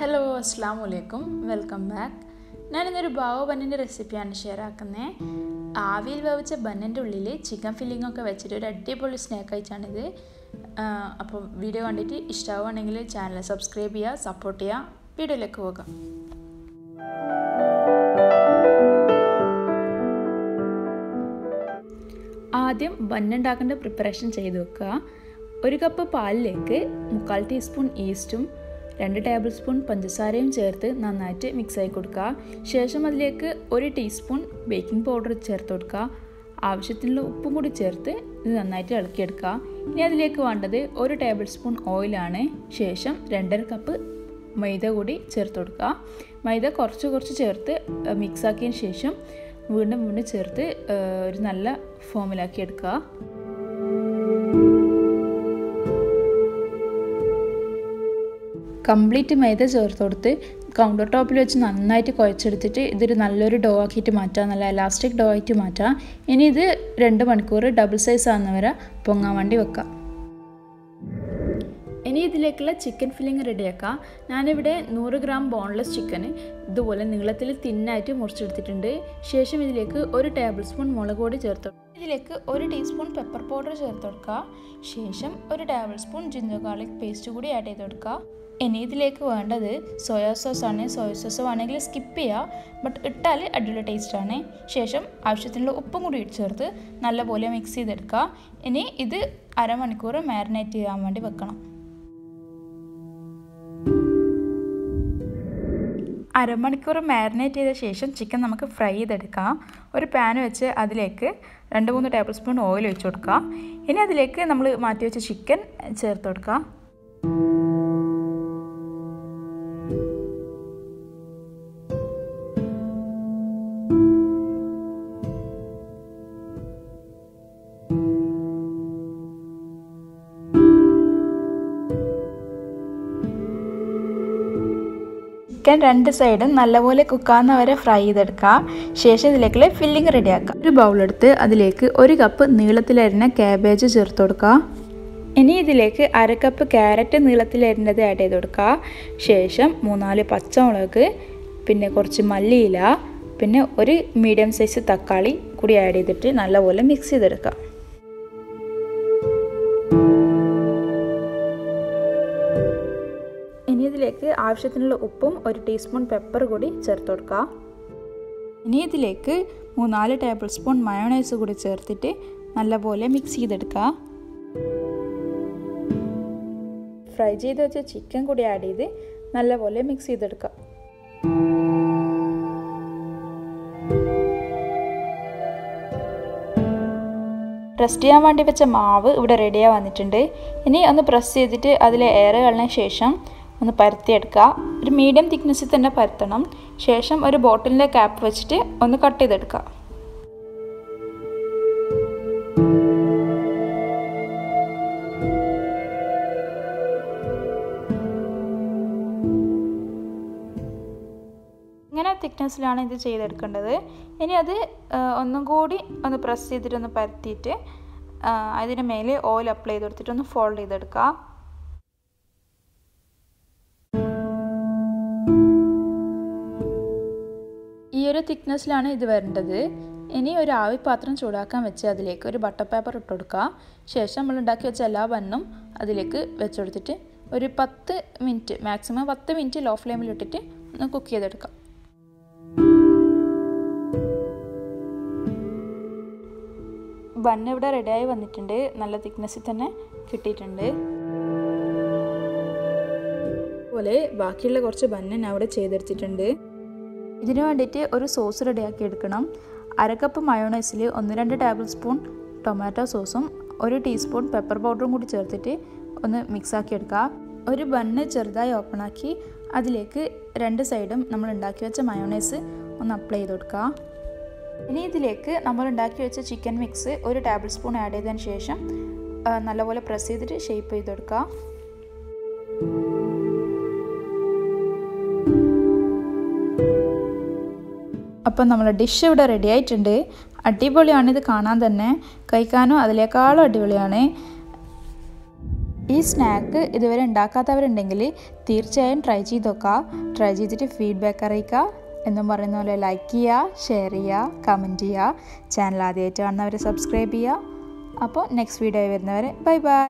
hello അസ്സാം വലൈക്കും welcome back ഞാനിന്നൊരു ബാവ ബന്നിൻ്റെ റെസിപ്പിയാണ് ഷെയർ ആക്കുന്നത് ആവിയിൽ വേവിച്ച ബന്നിൻ്റെ ഉള്ളിൽ ചിക്കൻ ഫില്ലിംഗ് ഒക്കെ വെച്ചിട്ട് ഒരു അടിപൊളി സ്നാക്ക് ആയിട്ടാണിത് അപ്പോൾ വീഡിയോ കണ്ടിട്ട് ഇഷ്ടമാവുകയാണെങ്കിൽ ചാനൽ സബ്സ്ക്രൈബ് ചെയ്യുക സപ്പോർട്ട് ചെയ്യുക വീഡിയോയിലേക്ക് പോകാം ആദ്യം ബന്നുണ്ടാക്കേണ്ട പ്രിപ്പറേഷൻ ചെയ്ത് വെക്കുക ഒരു കപ്പ് പാലിലേക്ക് മുക്കാൽ ടീസ്പൂൺ ഈസ്റ്റും രണ്ട് ടേബിൾ സ്പൂൺ പഞ്ചസാരയും ചേർത്ത് നന്നായിട്ട് മിക്സ് ആയി കൊടുക്കുക ശേഷം അതിലേക്ക് ഒരു ടീസ്പൂൺ ബേക്കിംഗ് പൗഡർ ചേർത്ത് കൊടുക്കുക ആവശ്യത്തിനുള്ള ഉപ്പും കൂടി ചേർത്ത് ഇത് നന്നായിട്ട് ഇളക്കിയെടുക്കുക ഇനി അതിലേക്ക് വേണ്ടത് ഒരു ടേബിൾ സ്പൂൺ ഓയിലാണ് ശേഷം രണ്ടര കപ്പ് മൈദ കൂടി ചേർത്ത് കൊടുക്കുക മൈദ കുറച്ച് കുറച്ച് ചേർത്ത് മിക്സ് ആക്കിയതിന് ശേഷം വീണ്ടും വീണ്ടും ചേർത്ത് ഒരു നല്ല ഫോമിലാക്കി എടുക്കുക കംപ്ലീറ്റ് മൈദ ചേർത്ത് കൊടുത്ത് കൗണ്ടർ ടോപ്പിൽ വെച്ച് നന്നായിട്ട് കുഴച്ചെടുത്തിട്ട് ഇതൊരു നല്ലൊരു ഡോ ആക്കിയിട്ട് മാറ്റാം നല്ല എലാസ്റ്റിക് ഡോ ആയിട്ട് മാറ്റാം ഇനി ഇത് രണ്ട് മണിക്കൂർ ഡബിൾ സൈസ് ആകുന്നവരെ പൊങ്ങാൻ വേണ്ടി വെക്കാം ഇനി ഇതിലേക്കുള്ള ചിക്കൻ ഫില്ലിങ് റെഡിയാക്കാം ഞാനിവിടെ നൂറ് ഗ്രാം ബോൺലെസ് ചിക്കൻ ഇതുപോലെ നീളത്തിൽ തിന്നായിട്ട് മുറിച്ചെടുത്തിട്ടുണ്ട് ശേഷം ഇതിലേക്ക് ഒരു ടേബിൾ സ്പൂൺ മുളക് പൊടി ചേർത്ത് ഇതിലേക്ക് ഒരു ടീസ്പൂൺ പെപ്പർ പൗഡർ ചേർത്ത് കൊടുക്കുക ശേഷം ഒരു tablespoon ginger garlic paste കൂടി ആഡ് ചെയ്ത് കൊടുക്കുക ഇനി ഇതിലേക്ക് വേണ്ടത് സോയാ സോസ് ആണ് സോയ സോസ് വേണമെങ്കിൽ സ്കിപ്പ് ചെയ്യുക ബട്ട് ഇട്ടാൽ അടിപൊളി ടേസ്റ്റാണ് ശേഷം ആവശ്യത്തിനുള്ള ഉപ്പും കൂടി ചേർത്ത് നല്ലപോലെ മിക്സ് ചെയ്തെടുക്കുക ഇനി ഇത് അരമണിക്കൂർ മാരിനേറ്റ് ചെയ്യാൻ വേണ്ടി വെക്കണം അരമണിക്കൂർ മാരിനേറ്റ് ചെയ്ത ശേഷം ചിക്കൻ നമുക്ക് ഫ്രൈ ചെയ്തെടുക്കാം ഒരു പാൻ വെച്ച് അതിലേക്ക് രണ്ട് മൂന്ന് ടേബിൾ സ്പൂൺ ഓയിൽ ഒഴിച്ച് കൊടുക്കുക ഇനി അതിലേക്ക് നമ്മൾ മാറ്റി വെച്ച ചിക്കൻ ചേർത്ത് കൊടുക്കുക ചിക്കൻ രണ്ട് സൈഡും നല്ലപോലെ കുക്കാവുന്ന വരെ ഫ്രൈ ചെയ്തെടുക്കുക ശേഷം ഇതിലേക്കുള്ള ഫില്ലിംഗ് റെഡിയാക്കുക ഒരു ബൗളെടുത്ത് അതിലേക്ക് ഒരു കപ്പ് നീളത്തിലരിഞ്ഞ ക്യാബേജ് ചേർത്ത് കൊടുക്കുക ഇനി ഇതിലേക്ക് അര കപ്പ് ക്യാരറ്റ് നീളത്തിലരിഞ്ഞത് ആഡ് ചെയ്ത് കൊടുക്കുക ശേഷം മൂന്നാല് പച്ചമുളക് പിന്നെ കുറച്ച് മല്ലിയില പിന്നെ ഒരു മീഡിയം സൈസ് തക്കാളി കൂടി ആഡ് ചെയ്തിട്ട് നല്ലപോലെ മിക്സ് ചെയ്തെടുക്കുക ഇനി ഇതിലേക്ക് ആവശ്യത്തിനുള്ള ഉപ്പും ഒരു ടീസ്പൂൺ പെപ്പർ കൂടി ചേർത്ത് കൊടുക്കുക ഇനി ഇതിലേക്ക് മൂന്നാല് ടേബിൾ സ്പൂൺ മയോണൈസ് കൂടി ചേർത്തിട്ട് നല്ലപോലെ മിക്സ് ചെയ്തെടുക്കുക ഫ്രൈ ചെയ്ത് വെച്ച ചിക്കൻ കൂടി ആഡ് ചെയ്ത് നല്ലപോലെ മിക്സ് ചെയ്തെടുക്കുക റെസ്റ്റ് ചെയ്യാൻ വേണ്ടി വെച്ച മാവ് ഇവിടെ റെഡിയായി വന്നിട്ടുണ്ട് ഇനി ഒന്ന് പ്രസ് ചെയ്തിട്ട് അതിൽ എയർ കളഞ്ഞ ശേഷം ഒന്ന് പരത്തിയെടുക്കുക ഒരു മീഡിയം തിക്നെസ്സിൽ തന്നെ പരത്തണം ശേഷം ഒരു ബോട്ടിലിൻ്റെ ക്യാപ്പ് വെച്ചിട്ട് ഒന്ന് കട്ട് ചെയ്തെടുക്കുക ഇങ്ങനെ തിക്നെസ്സിലാണ് ഇത് ചെയ്തെടുക്കേണ്ടത് ഇനി അത് ഒന്നും കൂടി ഒന്ന് പ്രസ് ചെയ്തിട്ട് ഒന്ന് പരത്തിയിട്ട് അതിന് മേലെ ഓയിൽ അപ്ലൈ ചെയ്ത് കൊടുത്തിട്ട് ഒന്ന് ഫോൾഡ് ചെയ്തെടുക്കുക ഈ ഒരു തിക്നെസ്സിലാണ് ഇത് വരേണ്ടത് ഇനി ഒരു ആവി പാത്രം ചൂടാക്കാൻ വെച്ച് അതിലേക്ക് ഒരു ബട്ടർ പേപ്പർ ഇട്ട് കൊടുക്കുക ശേഷം നമ്മൾ ഉണ്ടാക്കി വെച്ച എല്ലാ ബന്നും അതിലേക്ക് വെച്ചുകൊടുത്തിട്ട് ഒരു പത്ത് മിനിറ്റ് മാക്സിമം പത്ത് മിനിറ്റ് ലോ ഫ്ലെയിമിൽ ഇട്ടിട്ട് ഒന്ന് കുക്ക് ചെയ്തെടുക്കാം ബണ്ണ് ഇവിടെ റെഡിയായി വന്നിട്ടുണ്ട് നല്ല തിക്നെസ്സിൽ തന്നെ കിട്ടിയിട്ടുണ്ട് അതുപോലെ ബാക്കിയുള്ള കുറച്ച് ബണ്ണ് ഞാൻ അവിടെ ചെയ്തെടുത്തിട്ടുണ്ട് ഇതിന് വേണ്ടിയിട്ട് ഒരു സോസ് റെഡിയാക്കി എടുക്കണം അരക്കപ്പ് മയോണൈസിൽ ഒന്ന് രണ്ട് ടേബിൾ സ്പൂൺ ടൊമാറ്റോ സോസും ഒരു ടീസ്പൂൺ പെപ്പർ പൗഡറും കൂടി ചേർത്തിട്ട് ഒന്ന് മിക്സാക്കി എടുക്കുക ഒരു ബണ്ണ് ചെറുതായി ഓപ്പണാക്കി അതിലേക്ക് രണ്ട് സൈഡും നമ്മൾ ഉണ്ടാക്കി വെച്ച മയോണൈസ് ഒന്ന് അപ്ലൈ ചെയ്ത് കൊടുക്കുക ഇനി ഇതിലേക്ക് നമ്മൾ ഉണ്ടാക്കി വെച്ച ചിക്കൻ മിക്സ് ഒരു ടേബിൾ സ്പൂൺ ആഡ് ചെയ്തതിന് ശേഷം നല്ലപോലെ പ്രസ് ചെയ്തിട്ട് ഷേപ്പ് ചെയ്ത് കൊടുക്കുക അപ്പം നമ്മളെ ഡിഷ് ഇവിടെ റെഡി ആയിട്ടുണ്ട് അടിപൊളിയാണ് ഇത് കാണാൻ തന്നെ കഴിക്കാനും അതിലേക്കാളും അടിപൊളിയാണ് ഈ സ്നാക്ക് ഇതുവരെ ഉണ്ടാക്കാത്തവരുണ്ടെങ്കിൽ തീർച്ചയായും ട്രൈ ചെയ്ത് നോക്കുക ട്രൈ ചെയ്തിട്ട് ഫീഡ്ബാക്ക് അറിയിക്കുക എന്നും പറയുന്ന പോലെ ലൈക്ക് ചെയ്യുക ഷെയർ ചെയ്യുക കമൻറ്റ് ചെയ്യുക ചാനൽ ആദ്യമായിട്ട് കാണുന്നവരെ സബ്സ്ക്രൈബ് ചെയ്യുക അപ്പോൾ നെക്സ്റ്റ് വീഡിയോ വരുന്നവരെ ബൈ ബൈ